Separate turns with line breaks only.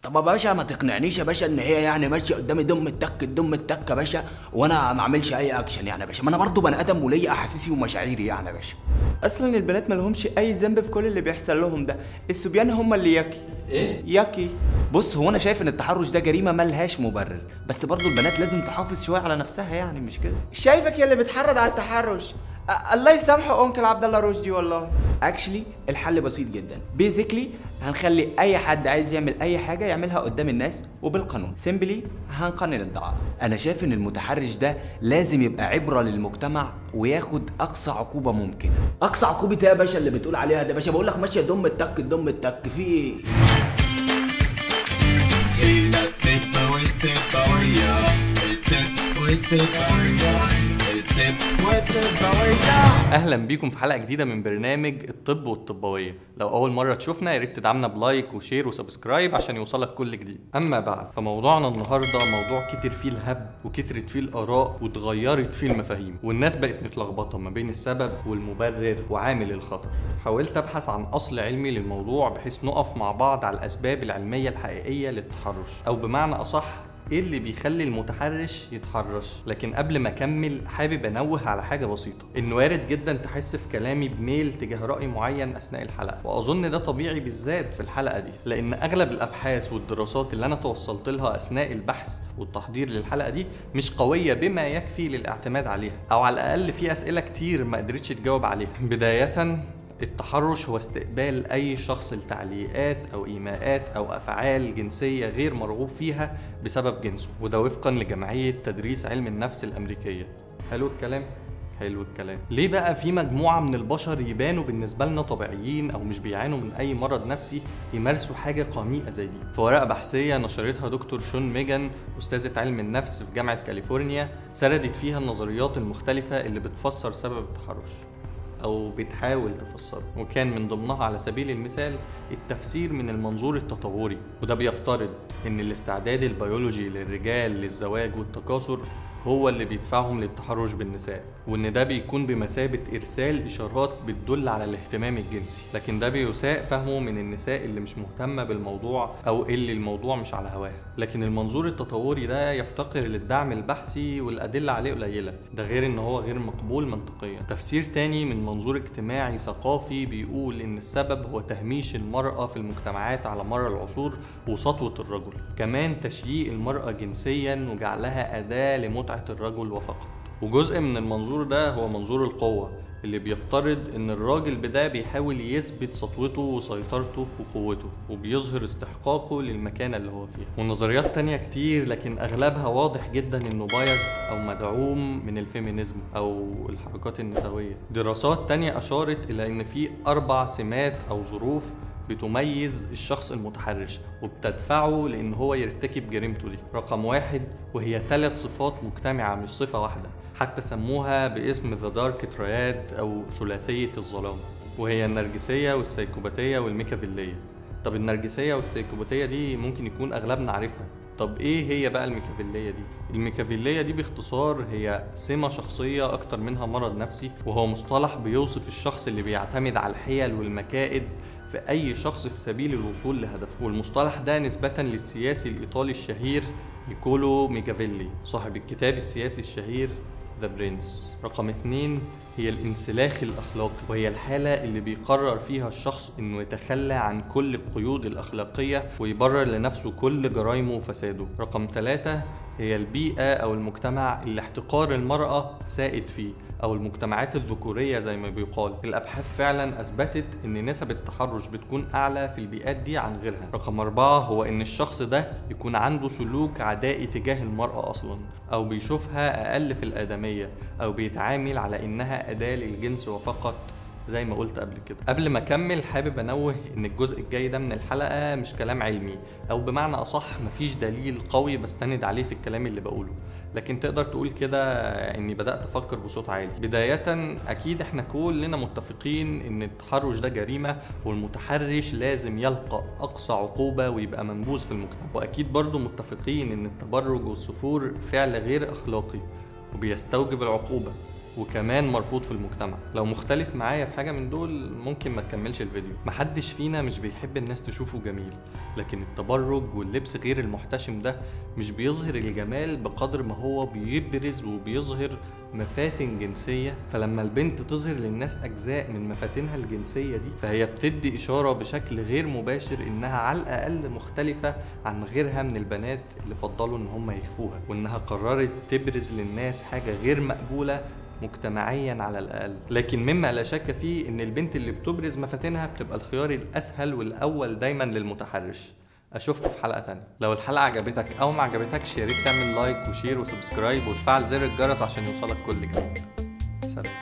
طب يا باشا ما تقنعنيش يا باشا ان هي يعني ماشيه قدامي دم التك دم التك يا باشا وانا ما اعملش اي اكشن يعني يا باشا ما انا برضه بني ادم وليا احاسيسي ومشاعري يعني يا باشا
اصلا البنات مالهمش اي ذنب في كل اللي بيحصل لهم ده الصبيان هم اللي ياكي
ايه
ياكي
بص هو انا شايف ان التحرش ده جريمه ملهاش مبرر بس برضه البنات لازم تحافظ شويه على نفسها يعني مش كده
شايفك يا اللي بتحرض على التحرش أ- الله يسامحه انكل عبد الله رشدي والله اكشلي الحل بسيط جدا بيزيكلي هنخلي اي حد عايز يعمل اي حاجه يعملها قدام الناس وبالقانون سيمبلي هنقنن الدعاره
انا شايف ان المتحرش ده لازم يبقى عبره للمجتمع وياخد اقصى عقوبه ممكنه اقصى عقوبه ايه يا باشا اللي بتقول عليها ده يا باشا بقول لك ماشيه دم التك دم التك في ايه
اهلا بيكم في حلقه جديده من برنامج الطب والطبويه لو اول مره تشوفنا يا ريت تدعمنا بلايك وشير وسبسكرايب عشان يوصلك كل جديد اما بعد فموضوعنا النهارده موضوع كتر فيه الهب وكترت فيه الاراء واتغيرت فيه المفاهيم والناس بقت متلخبطه ما بين السبب والمبرر وعامل الخطر حاولت ابحث عن اصل علمي للموضوع بحيث نقف مع بعض على الاسباب العلميه الحقيقيه للتحرش او بمعنى اصح ايه اللي بيخلي المتحرش يتحرش لكن قبل ما اكمل حابب انوه على حاجه بسيطه انه وارد جدا تحس في كلامي بميل تجاه راي معين اثناء الحلقه واظن ده طبيعي بالذات في الحلقه دي لان اغلب الابحاث والدراسات اللي انا توصلت لها اثناء البحث والتحضير للحلقه دي مش قويه بما يكفي للاعتماد عليها او على الاقل في اسئله كتير ما قدرتش تجاوب عليها بدايه التحرش هو استقبال أي شخص لتعليقات أو إيماءات أو أفعال جنسية غير مرغوب فيها بسبب جنسه وده وفقا لجمعية تدريس علم النفس الأمريكية حلو الكلام؟ حلو الكلام ليه بقى في مجموعة من البشر يبانوا بالنسبة لنا طبيعيين أو مش بيعانوا من أي مرض نفسي يمارسوا حاجة قميئة زي دي في ورقة بحثية نشرتها دكتور شون ميجان أستاذة علم النفس في جامعة كاليفورنيا سردت فيها النظريات المختلفة اللي بتفسر سبب التحرش أو بتحاول تفسره وكان من ضمنها على سبيل المثال التفسير من المنظور التطوري وده بيفترض إن الاستعداد البيولوجي للرجال للزواج والتكاثر هو اللي بيدفعهم للتحرش بالنساء وان ده بيكون بمثابة ارسال اشارات بتدل على الاهتمام الجنسي لكن ده بيساء فهمه من النساء اللي مش مهتمة بالموضوع او اللي الموضوع مش على هواها لكن المنظور التطوري ده يفتقر للدعم البحثي والادلة عليه قليلة ده غير ان هو غير مقبول منطقيا تفسير تاني من منظور اجتماعي ثقافي بيقول ان السبب هو تهميش المرأة في المجتمعات على مر العصور وسطوة الرجل كمان تشييء المرأة جنسيا وجعلها أداة لمتعة الرجل وفقط وجزء من المنظور ده هو منظور القوة اللي بيفترض ان الراجل بده بيحاول يثبت سطوته وسيطرته وقوته وبيظهر استحقاقه للمكانة اللي هو فيها ونظريات تانية كتير لكن اغلبها واضح جدا انه بايظ او مدعوم من الفيمينيزم او الحركات النسوية دراسات تانية اشارت الى ان في اربع سمات او ظروف بتميز الشخص المتحرش وبتدفعه لان هو يرتكب جريمته دي رقم واحد وهي ثلاث صفات مجتمعة مش صفة واحدة حتى سموها باسم ذا دارك ترياد او ثلاثية الظلام وهي النرجسية والسيكوباتية والميكافيلية طب النرجسية والسيكوباتية دي ممكن يكون اغلبنا عارفها طب ايه هي بقى الميكافيلية دي؟ الميكافيلية دي باختصار هي سمة شخصية أكتر منها مرض نفسي وهو مصطلح بيوصف الشخص اللي بيعتمد على الحيل والمكائد في أي شخص في سبيل الوصول لهدفه والمصطلح ده نسبة للسياسي الإيطالي الشهير نيكولو ميكافيلي صاحب الكتاب السياسي الشهير ذا برنس رقم اتنين هي الانسلاخ الأخلاقي وهي الحالة اللي بيقرر فيها الشخص إنه يتخلى عن كل القيود الأخلاقية ويبرر لنفسه كل جرائمه وفساده رقم ثلاثة هي البيئة أو المجتمع اللي احتقار المرأة سائد فيه أو المجتمعات الذكورية زي ما بيقال الأبحاث فعلا أثبتت إن نسب التحرش بتكون أعلى في البيئات دي عن غيرها رقم أربعة هو إن الشخص ده يكون عنده سلوك عدائي تجاه المرأة أصلا أو بيشوفها أقل في الآدمية أو بيتعامل على إنها أداة للجنس وفقط زي ما قلت قبل كده قبل ما اكمل حابب انوه ان الجزء الجاي ده من الحلقه مش كلام علمي او بمعنى اصح مفيش دليل قوي بستند عليه في الكلام اللي بقوله لكن تقدر تقول كده اني بدات افكر بصوت عالي بدايه اكيد احنا كلنا متفقين ان التحرش ده جريمه والمتحرش لازم يلقى اقصى عقوبه ويبقى منبوذ في المجتمع واكيد برضو متفقين ان التبرج والسفور فعل غير اخلاقي وبيستوجب العقوبه وكمان مرفوض في المجتمع لو مختلف معايا في حاجه من دول ممكن ما تكملش الفيديو محدش فينا مش بيحب الناس تشوفه جميل لكن التبرج واللبس غير المحتشم ده مش بيظهر الجمال بقدر ما هو بيبرز وبيظهر مفاتن جنسية فلما البنت تظهر للناس أجزاء من مفاتنها الجنسية دي فهي بتدي إشارة بشكل غير مباشر إنها على الأقل مختلفة عن غيرها من البنات اللي فضلوا إن هم يخفوها وإنها قررت تبرز للناس حاجة غير مقبولة مجتمعيا على الاقل لكن مما لا شك فيه ان البنت اللي بتبرز مفاتنها بتبقى الخيار الاسهل والاول دايما للمتحرش اشوفكم في حلقه تانية لو الحلقه عجبتك او ما عجبتكش يا ريت تعمل لايك وشير وسبسكرايب وتفعل زر الجرس عشان يوصلك كل جديد سلام